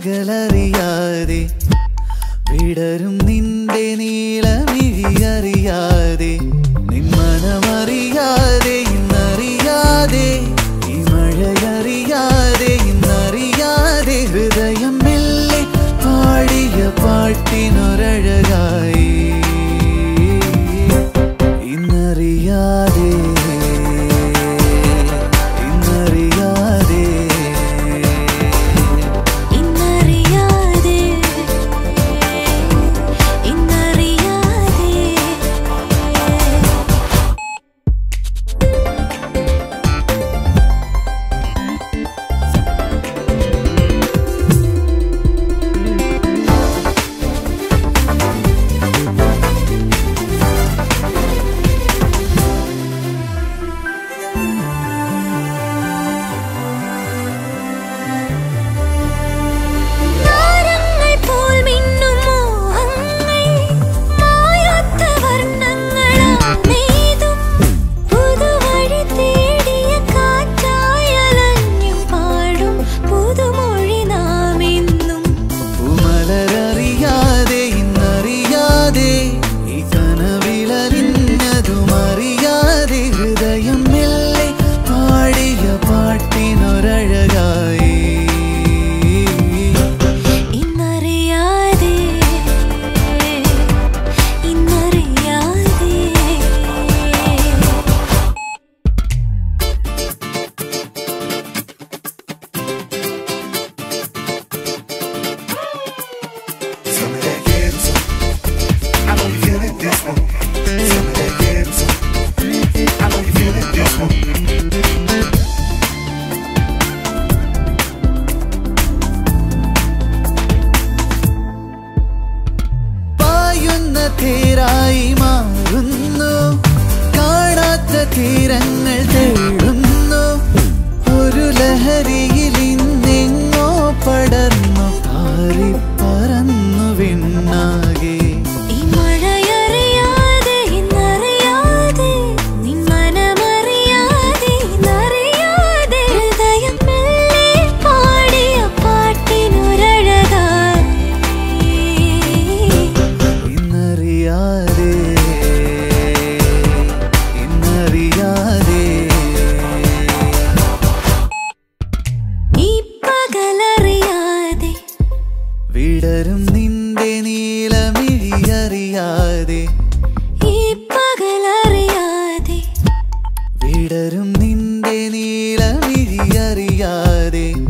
പകലറിയാതെ വിടരും നിന്റെ നീലമിഴിയറിയാതെ നിന്മനമറിയാതെ ഇന്നറിയാതെ ഈ മഴയറിയാതെ ഇന്നറിയാതെ ഹൃദയം മെല്ലെ പാടിയ പാട്ടിനൊരഴകായി ഇന്നറിയാതെ ഇന്നറിയാതെ ഇന്നറിയാതെ ഇന്നറിയാതെ താരങ്ങൾ പോൽ മിന്നും മോഹങ്ങൾ മായാത്ത വർണ്ണങ്ങളാമേതും പുതുവഴി തേടിയ കാറ്റായലഞ്ഞു പാടും പുതുമൊഴി നാമെന്നും പൂമലരറിയാതെ ഇന്നറിയാതെ ഈ കനവിലറിഞ്ഞതുമറിയാതെ ഹൃദയം മെല്ലെ പാടിയ പാട്ടിനൊരഴകായി ഇന്നറിയാതെ ഇന്നറിയാതെ Some of that ghetto. I know you feel it, this one. Some of that ghetto. I know you feel it, this one. പായുന്ന തീരായി മാറുന്നു കാണാത്ത തീരങ്ങൾ തേടുന്നു ഒരു ലഹരിയിൽ ഇന്നെങ്ങോ പടർന്നു പാറി പറന്നു വിണ്ണാകെ ഈ മഴയറിയാതെ ഇന്നറിയാതെ നിൻ മനമറിയാതെ ഇന്നറിയാതെ ഹൃദയം മെല്ലെ പാടിയ പാട്ടിനൊരഴകായി ഇന്നറിയാതെ ഇന്നറിയാതെ ഈ പകലറിയാതെ വിടരും നിന്റെ നീലമിഴിയറിയാതെ ഈ പകലറിയാതെ വിടരും നിന്റെ നീലമിഴിയറിയാതെ